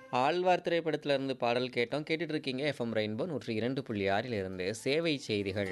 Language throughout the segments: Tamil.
ஆழ்வார் திரைப்படத்துல இருந்து பாடல் கேட்டோம் கேட்டுட்டு இருக்கீங்க எஃப்எம் ரெயின்போ நூற்றி இரண்டு புள்ளி ஆறிலிருந்து சேவை செய்திகள்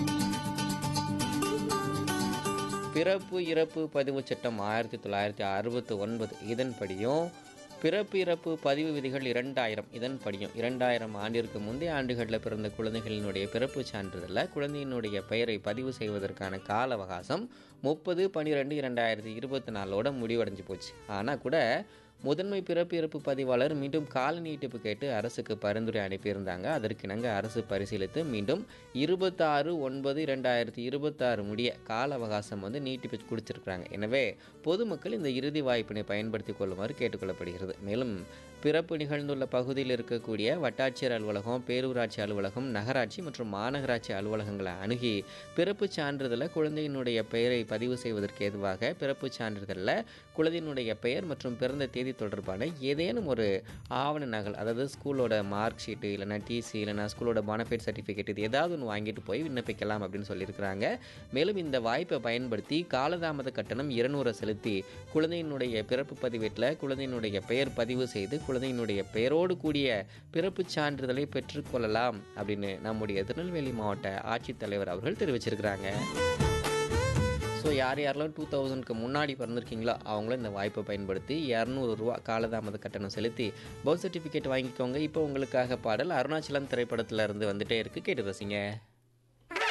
பிறப்பு இறப்பு பதிவுச் சட்டம் ஆயிரத்தி தொள்ளாயிரத்தி அறுபத்தி ஒன்பது இதன்படியும் பிறப்பு இறப்பு பதிவு விதிகள் இரண்டாயிரம் இதன்படியும் இரண்டாயிரம் ஆண்டிற்கு முந்தைய ஆண்டுகளில் பிறந்த குழந்தைகளினுடைய பிறப்பு சான்றிதழில் குழந்தையினுடைய பெயரை பதிவு செய்வதற்கான கால அவகாசம் முப்பது பன்னிரெண்டு இரண்டாயிரத்தி இருபத்தி நாலோட முடிவடைஞ்சு போச்சு ஆனால் கூட முதன்மை பிறப்பு இறப்பு பதிவாளர் மீண்டும் கால நீட்டிப்பு கேட்டு அரசுக்கு பரிந்துரை அனுப்பியிருந்தாங்க அதற்கிணங்க அரசு பரிசீலித்து மீண்டும் இருபத்தாறு ஒன்பது இரண்டாயிரத்தி இருபத்தாறு முடிய கால அவகாசம் வந்து நீட்டிப்பு கொடுத்துருக்குறாங்க எனவே பொதுமக்கள் இந்த இறுதி வாய்ப்பினை பயன்படுத்தி கொள்ளுமாறு கேட்டுக்கொள்ளப்படுகிறது மேலும் பிறப்பு நிகழ்ந்துள்ள பகுதியில் இருக்கக்கூடிய வட்டாட்சியர் அலுவலகம் பேரூராட்சி அலுவலகம் நகராட்சி மற்றும் மாநகராட்சி அலுவலகங்களை அணுகி பிறப்பு சான்றிதழில் குழந்தையினுடைய பெயரை பதிவு செய்வதற்கு ஏதுவாக பிறப்பு சான்றிதழில் குழந்தையினுடைய பெயர் மற்றும் பிறந்த தேதி தொடர்பான ஏதேனும் ஒரு ஆவண நகல் அதாவது ஸ்கூலோட மார்க் ஷீட்டு இல்லைனா டிசி இல்லைனா ஸ்கூலோட பானஃபைட் சர்டிஃபிகேட் இது ஏதாவது ஒன்று வாங்கிட்டு போய் விண்ணப்பிக்கலாம் அப்படின்னு சொல்லியிருக்கிறாங்க மேலும் இந்த வாய்ப்பை பயன்படுத்தி காலதாமத கட்டணம் இருநூறை செலுத்தி குழந்தையினுடைய பிறப்பு பதிவேட்டில் குழந்தையினுடைய பெயர் பதிவு செய்து குழந்தையினுடைய பெயரோடு கூடிய பிறப்புச் சான்றிதழை பெற்றுக்கொள்ளலாம் அப்படின்னு நம்முடைய திருநெல்வேலி மாவட்ட ஆட்சித்தலைவர் அவர்கள் தெரிவிச்சிருக்கிறாங்க ஸோ யார் யாரெல்லாம் டூ தௌசண்ட்க்கு முன்னாடி பிறந்திருக்கீங்களோ அவங்களும் இந்த வாய்ப்பை பயன்படுத்தி இரநூறுவா காலதாமத கட்டணம் செலுத்தி பர்த் சர்டிஃபிகேட் வாங்கிக்கோங்க இப்போ உங்களுக்காக பாடல் அருணாச்சலம் திரைப்படத்தில் இருந்து வந்துட்டே இருக்கு கேட்டு ரசிங்க